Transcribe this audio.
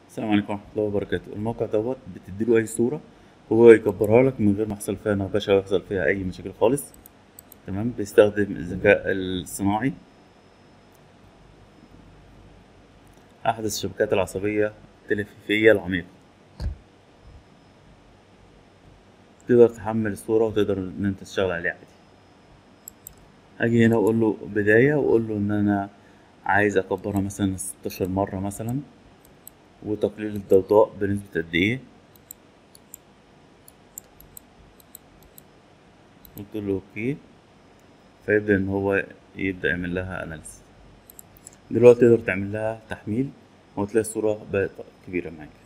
السلام عليكم ورحمة الله وبركاته الموقع دوت بتديله أي صورة هو يكبرها لك من غير ما يحصل فيها نقاشة ولا يحصل فيها أي مشاكل خالص تمام بيستخدم الذكاء الصناعي أحدث الشبكات العصبية التلفزيونية العميقة تقدر تحمل الصورة وتقدر إن أنت تشتغل عليها عادي أجي هنا وأقول له بداية وأقول له إن أنا عايز أكبرها مثلا ستاشر مرة مثلا وتقليل الضوضاء بنسبة قد إيه قلت له أوكي فيبدأ إن هو يبدأ يعمل لها أناليسيس دلوقتي تقدر تعمل لها تحميل وتلاقي الصورة بقت كبيرة معاك